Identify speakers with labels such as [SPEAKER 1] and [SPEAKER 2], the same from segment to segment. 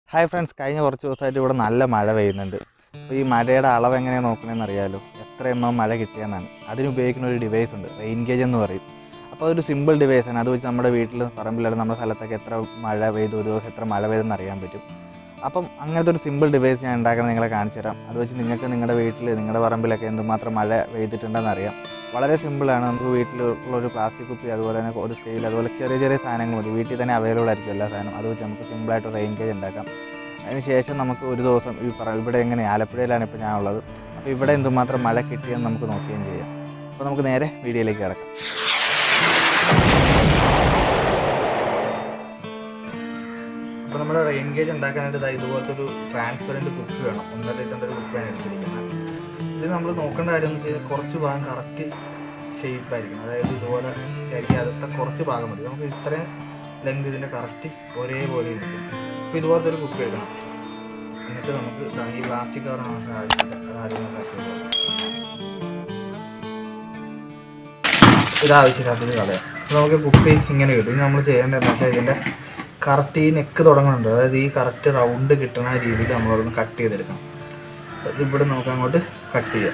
[SPEAKER 1] Hi friends കഴിഞ്ഞ കുറച്ച് ദിവസമായിട്ട് ഇവിടെ നല്ല മഴ പെയ്യുന്നുണ്ട് അപ്പോൾ ഈ മഴയുടെ അളവ് എങ്ങനെയാണ് നോക്കണമെന്ന് അറിയാമല്ലോ എത്ര എണ്ണം മഴ കിട്ടിയെന്നാണ് അതിന് ഉപയോഗിക്കുന്ന ഒരു ഡിവൈസ് ഉണ്ട് റെയിൻ ഗേജ് എന്ന് പറയും അപ്പോൾ അതൊരു സിമ്പിൾ ഡിവൈസാണ് അത് വെച്ച് നമ്മുടെ വീട്ടിൽ പറമ്പിലുള്ള നമ്മുടെ സ്ഥലത്തൊക്കെ എത്ര മഴ പെയ്തു ഒരു ദിവസം എത്ര മഴ പെയ്തെന്ന് അറിയാൻ പറ്റും അപ്പം അങ്ങനത്തെ ഒരു സിമ്പിൾ ഡിവൈസ് ഞാൻ ഉണ്ടാക്കുന്നത് നിങ്ങളെ കാണിച്ചു തരാം അത് വെച്ച് നിങ്ങൾക്ക് നിങ്ങളുടെ വീട്ടിൽ നിങ്ങളുടെ പറമ്പിലൊക്കെ എന്തുമാത്രം മഴ പെയ്തിട്ടുണ്ടെന്ന് അറിയാം വളരെ സിമ്പിളാണ് നമുക്ക് വീട്ടിലുള്ള ഒരു പ്ലാസ്റ്റിക് കുപ്പി അതുപോലെ തന്നെ ഒരു സ്കെയിൽ അതുപോലെ ചെറിയ ചെറിയ സാധനങ്ങൾ മതി വീട്ടിൽ തന്നെ അവൈലബിൾ ആയിരിക്കും എല്ലാ സാധനവും അത് വെച്ച് നമുക്ക് സിമ്പിളായിട്ട് റെയിൻ ഗേജ് ഉണ്ടാക്കാം അതിന് ശേഷം നമുക്ക് ഒരു ദിവസം ഈ പറ ഇവിടെ എങ്ങനെ ആലപ്പുഴയിലാണ് ഇപ്പോൾ ഞാൻ ഉള്ളത് അപ്പോൾ ഇവിടെ എന്തുമാത്രം മഴ കിട്ടിയെന്ന് നമുക്ക് നോക്കുകയും ചെയ്യാം അപ്പോൾ നമുക്ക് നേരെ വീഡിയോയിലേക്ക് കിടക്കാം അപ്പോൾ നമ്മുടെ റെയിൻ ഗേജ് ഉണ്ടാക്കാനായിട്ട് ഇതാ ഇതുപോലത്തെ ഒരു ട്രാൻസ്പെറൻറ്റ് കുപ്പി വേണം ഒന്നര ലിറ്ററിൻ്റെ ഒരു കുപ്പിയാണ് എടുത്തിരിക്കുന്നത് ഇത് നമ്മൾ നോക്കേണ്ട കാര്യം എന്ന് വെച്ചാൽ കുറച്ച് ഭാഗം കറക്റ്റ് ഷേപ്പ് ആയിരിക്കണം അതായത് ഇതുപോലെ ശരി അടുത്ത കുറച്ച് ഭാഗം മതി നമുക്ക് ഇത്രയും ലെങ്ത് ഇതിൻ്റെ കറക്റ്റ് ഒരേപോലെ ഇരിക്കും അപ്പോൾ ഇതുപോലത്തെ ഒരു കുപ്പി എടുക്കണം എന്നിട്ട് നമുക്ക് ദാ ഈ പ്ലാസ്റ്റിക് കവർ നമുക്ക് ആവശ്യമില്ല അത് ആദ്യം ഒന്ന് കട്ട് ചെയ്ത് ഇത് ആവശ്യമില്ലാത്തത് കളയാം അപ്പോൾ നമുക്ക് കുപ്പി ഇങ്ങനെ കിട്ടും ഇനി നമ്മൾ ചെയ്യേണ്ടതെന്ന് വെച്ചാൽ ഇതിൻ്റെ കറക്റ്റ് ഈ നെക്ക് തുടങ്ങുന്നുണ്ട് അതായത് ഈ കറക്റ്റ് റൗണ്ട് കിട്ടുന്ന രീതിയിൽ നമ്മളതൊന്ന് കട്ട് ചെയ്തെടുക്കണം അപ്പോൾ ഇവിടെ നമുക്ക് അങ്ങോട്ട് കട്ട് ചെയ്യാം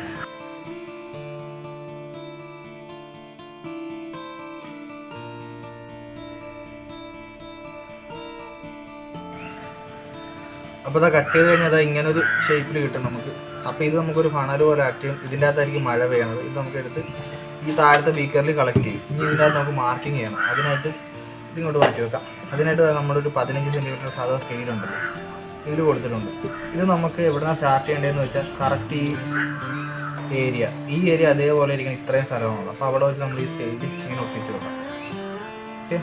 [SPEAKER 1] അപ്പോൾ അത് കട്ട് ചെയ്ത് കഴിഞ്ഞാൽ അത് ഇങ്ങനെ ഒരു ഷേപ്പിൽ കിട്ടും നമുക്ക് അപ്പോൾ ഇത് നമുക്കൊരു ഫണൽ പോലെ ആക്ട് ചെയ്യും ഇതിൻ്റെ അകത്തായിരിക്കും മഴ പെയ്യണത് ഇത് നമുക്ക് എടുത്ത് ഈ താഴത്തെ ബീക്കറിൽ കളക്ട് ചെയ്യും ഇനി ഇതിൻ്റെ അകത്ത് നമുക്ക് മാർക്കിംഗ് ചെയ്യണം അതിനായിട്ട് ഇതിങ്ങോട്ട് മാറ്റി വെക്കാം അതിനായിട്ട് നമ്മുടെ ഒരു പതിനഞ്ച് സെൻറ്റിമീറ്റർ സാധാ സ്കെയിലുണ്ട് ഇതിൽ കൊടുത്തിട്ടുണ്ട് ഇത് നമുക്ക് എവിടെയാണ് സ്റ്റാർട്ട് ചെയ്യേണ്ടതെന്ന് വെച്ചാൽ കറക്റ്റ് ഈ ഏരിയ ഈ ഏരിയ അതേപോലെ ഇരിക്കണം ഇത്രയും സ്ഥലമാണുള്ളത് അപ്പോൾ അവിടെ വെച്ച് നമ്മൾ ഈ സ്കെയിൽ ഇങ്ങനെ ഒട്ടിച്ച് വെക്കാം ഓക്കെ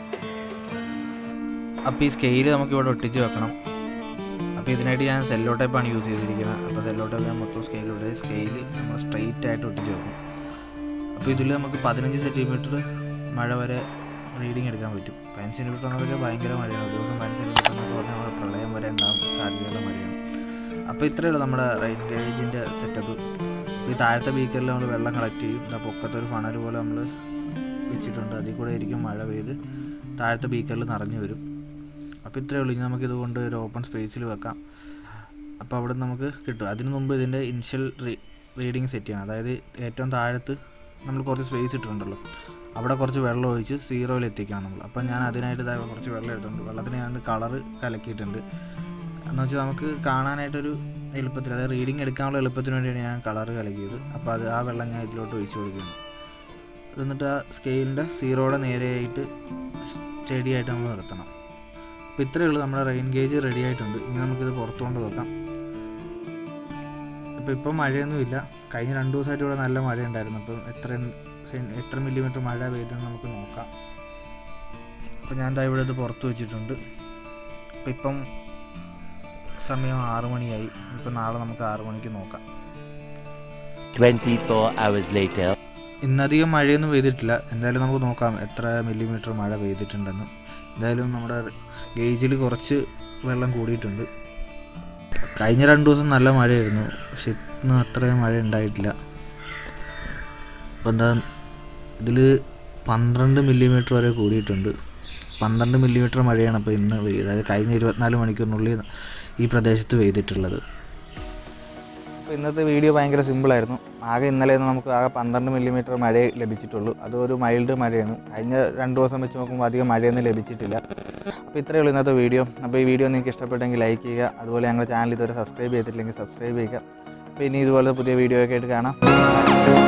[SPEAKER 2] അപ്പോൾ ഈ സ്കെയിൽ നമുക്ക് ഇവിടെ ഒട്ടിച്ച് വെക്കണം അപ്പോൾ ഇതിനായിട്ട് ഞാൻ സെല്ലോ ടൈപ്പാണ് യൂസ് ചെയ്തിരിക്കുന്നത് അപ്പോൾ സെല്ലോ ടൈപ്പ് ഞാൻ മൊത്തം സ്കെയിലൂടെ സ്കെയിൽ നമ്മൾ സ്ട്രെയിറ്റ് ആയിട്ട് ഒട്ടിച്ച് വെക്കും അപ്പോൾ ഇതിൽ നമുക്ക് പതിനഞ്ച് സെൻറ്റിമീറ്റർ മഴ വരെ റീഡിങ് എടുക്കാൻ പറ്റും പതിനഞ്ച് സെൻറ്റിമീറ്റർ എന്ന് പറഞ്ഞാൽ ഭയങ്കര മഴയാണ് ഒരു ദിവസം പതിനഞ്ച് സെൻറ്റിമീറ്റർ എന്നൊക്കെ പറഞ്ഞാൽ നമ്മുടെ പ്രളയം വരെ ഉണ്ടാകും സാധ്യതയുള്ള മഴയാണ് അപ്പോൾ ഇത്രയേ ഉള്ളൂ നമ്മുടെ റെയിൻ ഗേജിൻ്റെ സെറ്റപ്പ് അപ്പോൾ ഈ താഴത്തെ ബീക്കറിൽ നമ്മൾ വെള്ളം കളക്ട് ചെയ്യും ഇതാ പൊക്കത്തെ ഒരു ഫണൽ പോലെ നമ്മൾ വെച്ചിട്ടുണ്ട് അതിൽ കൂടെ ആയിരിക്കും മഴ പെയ്ത് താഴത്തെ ബീക്കറിൽ നിറഞ്ഞു വരും അപ്പോൾ ഇത്രയേ ഉള്ളൂ ഇനി നമുക്കിത് കൊണ്ട് ഒരു ഓപ്പൺ സ്പേസിൽ വെക്കാം അപ്പോൾ അവിടെ നമുക്ക് കിട്ടും അതിന് മുമ്പ് ഇതിൻ്റെ ഇനിഷ്യൽ റീ റീഡിങ് സെറ്റ് ചെയ്യണം അതായത് ഏറ്റവും താഴത്ത് നമ്മൾ കുറച്ച് സ്പേസ് ഇട്ടിട്ടുണ്ടല്ലോ അവിടെ കുറച്ച് വെള്ളം ഒഴിച്ച് സീറോയിൽ എത്തിക്കണം നമ്മൾ അപ്പോൾ ഞാൻ അതിനായിട്ട് ഇതാ കുറച്ച് വെള്ളം എടുത്തിട്ടുണ്ട് വെള്ളത്തിന് ഞാൻ കളറ് കലക്കിയിട്ടുണ്ട് എന്ന് വെച്ചാൽ നമുക്ക് കാണാനായിട്ടൊരു എളുപ്പത്തിൽ അതായത് റീഡിങ് എടുക്കാനുള്ള എളുപ്പത്തിന് വേണ്ടിയാണ് ഞാൻ കളറ് കലക്കിയത് അപ്പോൾ അത് ആ വെള്ളം ഞാൻ ഇതിലോട്ട് ഒഴിച്ച് കൊടുക്കുന്നു എന്നിട്ട് ആ സ്കെയിലിൻ്റെ സീറോയുടെ നേരെയായിട്ട് സ്റ്റഡി ആയിട്ട് നമ്മൾ നിർത്തണം അപ്പോൾ ഇത്രയേ ഉള്ളൂ നമ്മുടെ റെയിൻ ഗേജ് റെഡി ആയിട്ടുണ്ട് ഇനി നമുക്കിത് പുറത്തു കൊണ്ട് വെക്കാം അപ്പോൾ ഇപ്പം മഴയൊന്നുമില്ല കഴിഞ്ഞ രണ്ട് ദിവസമായിട്ട് ഇവിടെ നല്ല മഴ ഉണ്ടായിരുന്നു അപ്പം എത്ര സെൻ- എത്ര മില്ലിമീറ്റർ മഴ പെയ്തെന്ന് നമുക്ക് നോക്കാം അപ്പോൾ ഞാൻ ദാ ഇവിടെ ഇത് പുറത്ത് വെച്ചിട്ടുണ്ട് അപ്പോൾ ഇപ്പം സമയം ആറ് മണിയായി ഇപ്പം നാളെ നമുക്ക് ആറ് മണിക്ക് നോക്കാം
[SPEAKER 3] 24 hours later.
[SPEAKER 2] ഇന്നധികം മഴയൊന്നും പെയ്തിട്ടില്ല എന്തായാലും നമുക്ക് നോക്കാം എത്ര മില്ലിമീറ്റർ മഴ പെയ്തിട്ടുണ്ടെന്ന് എന്തായാലും നമ്മുടെ ഗേജിൽ കുറച്ച് വെള്ളം കൂടിയിട്ടുണ്ട് കഴിഞ്ഞ രണ്ട് ദിവസം നല്ല മഴയായിരുന്നു പക്ഷെ ഇന്ന് അത്രയും മഴ ഉണ്ടായിട്ടില്ല അപ്പോൾ എന്താ ഇതിൽ പന്ത്രണ്ട് മില്ലിമീറ്റർ വരെ കൂടിയിട്ടുണ്ട് പന്ത്രണ്ട് മില്ലിമീറ്റർ മഴയാണ് അപ്പോൾ ഇന്ന് പെയ്ത് അതായത് കഴിഞ്ഞ ഇരുപത്തിനാല് മണിക്കൂറിനുള്ളിൽ ഈ പ്രദേശത്ത് പെയ്തിട്ടുള്ളത്
[SPEAKER 1] അപ്പോൾ ഇന്നത്തെ വീഡിയോ ഭയങ്കര സിമ്പിളായിരുന്നു ആകെ ഇന്നലെ ഒന്നും നമുക്ക് ആകെ പന്ത്രണ്ട് മില്ലിമീറ്റർ മഴ ലഭിച്ചിട്ടുള്ളൂ അത് ഒരു മൈൽഡ് മഴയാണ് കഴിഞ്ഞ രണ്ട് ദിവസം വെച്ച് നോക്കുമ്പോൾ അധികം മഴയൊന്നും ലഭിച്ചിട്ടില്ല അപ്പോൾ ഇത്രയേ ഉള്ളൂ ഇന്നത്തെ വീഡിയോ അപ്പോൾ ഈ വീഡിയോ നിങ്ങൾക്ക് ഇഷ്ടപ്പെട്ടെങ്കിൽ ലൈക്ക് ചെയ്യുക അതുപോലെ ഞങ്ങളുടെ ചാനൽ ഇതുവരെ സബ്സ്ക്രൈബ് ചെയ്തിട്ടില്ലെങ്കിൽ സബ്സ്ക്രൈബ് ചെയ്യുക അപ്പോൾ ഇനി ഇതുപോലെ പുതിയ വീഡിയോ ഒക്കെ ആയിട്ട് കാണാം